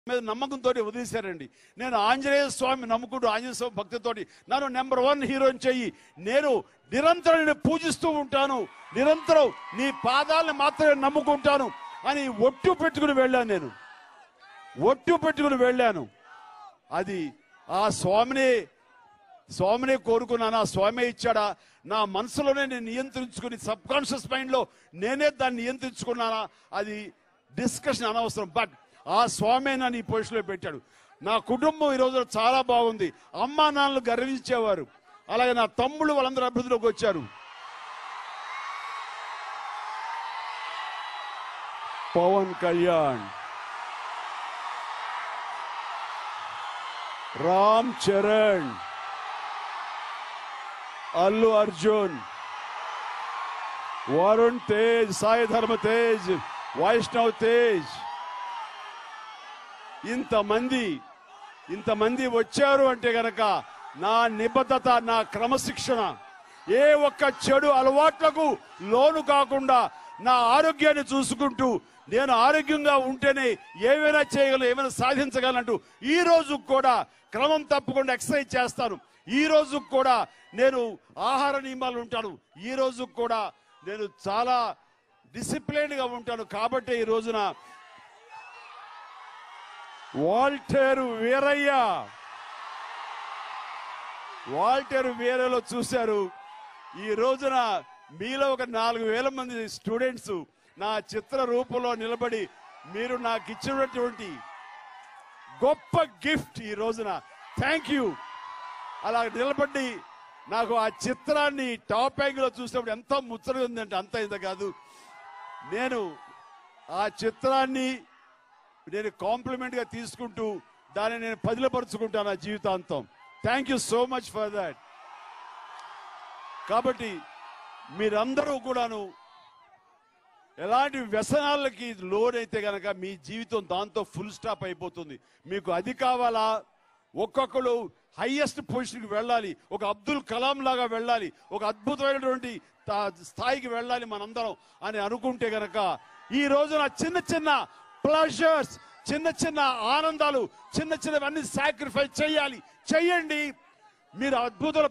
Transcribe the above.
మీద నమ్మకంతో వదిలేశారండి నేను ఆంజనేయ స్వామి నమ్ముకుంటూ ఆంజనేయ స్వామి భక్తితోటి నన్ను నెంబర్ వన్ హీరోని చెయ్యి నేను నిరంతరం నేను పూజిస్తూ ఉంటాను నిరంతరం నీ పాదాలను మాత్రమే నమ్ముకుంటాను అని ఒట్టు పెట్టుకుని వెళ్ళాను నేను ఒట్టు పెట్టుకుని వెళ్ళాను అది ఆ స్వామిని స్వామినే కోరుకున్నాను ఆ స్వామి ఇచ్చాడా నా మనసులోనే నేను నియంత్రించుకుని సబ్ కాన్షియస్ మైండ్ లో నేనే దాన్ని నియంత్రించుకున్నానా అది డిస్కషన్ అనవసరం బట్ ఆ స్వామి నన్ను ఈ పొజిషన్ లో పెట్టాడు నా కుటుంబం ఈ రోజు చాలా బాగుంది అమ్మా నాన్నలు గర్వించేవారు అలాగే నా తమ్ముళ్ళు వాళ్ళందరూ అభివృద్ధిలోకి వచ్చారు పవన్ కళ్యాణ్ రామ్ చరణ్ అల్లు అర్జున్ వరుణ్ తేజ్ సాయి ధర్మ తేజ్ వైష్ణవ్ తేజ్ ఇంతమంది ఇంతమంది వచ్చారు అంటే గనక నా నిబద్ధత నా క్రమశిక్షణ ఏ ఒక్క చెడు అలవాట్లకు లోను కాకుండా నా ఆరోగ్యాన్ని చూసుకుంటూ నేను ఆరోగ్యంగా ఉంటేనే ఏమైనా చేయగలను ఏమైనా సాధించగలంటూ ఈ రోజు కూడా క్రమం తప్పకుండా ఎక్సర్సైజ్ చేస్తాను ఈ రోజు కూడా నేను ఆహార నియమాలు ఉంటాను ఈ రోజు కూడా నేను చాలా డిసిప్లైన్ గా ఉంటాను కాబట్టి ఈ రోజున వాల్టేరు వీరయ్య వాల్టేరు వీరలో చూశారు ఈ రోజున మీలో ఒక నాలుగు వేల మంది స్టూడెంట్స్ నా చిత్ర రూపంలో నిలబడి మీరు నాకు ఇచ్చినటువంటి గొప్ప గిఫ్ట్ ఈ రోజున థ్యాంక్ యూ అలా నిలబడి నాకు ఆ చిత్రాన్ని టాప్ యాంగిల్ లో చూసినప్పుడు ఎంత ముచ్చటగా ఉందంటే అంత ఇంత కాదు నేను ఆ చిత్రాన్ని నేను కాంప్లిమెంట్ గా తీసుకుంటూ దాన్ని నేను పదిలపరుచుకుంటాను నా జీవితాంతం thank you so much for that కాబట్టి మీరందరూ కూడాను ఎలాంటి వ్యసనాలకి లోనైతే గనక మీ జీవితం దాంతో ఫుల్ స్టాప్ అయిపోతుంది మీకు అది కావాలా ఒక్కొక్కరు హైయెస్ట్ పొజిషన్కి వెళ్ళాలి ఒక అబ్దుల్ కలాం లాగా వెళ్ళాలి ఒక అద్భుతమైనటువంటి తా- స్థాయికి వెళ్ళాలి మనందరం అని అనుకుంటే గనక ఈ రోజున చిన్న చిన్న ప్లెజర్స్ చిన్న చిన్న ఆనందాలు చిన్న చిన్నవన్నీ సాక్రిఫైస్ చేయాలి చెయ్యండి మీరు అద్భుతాలు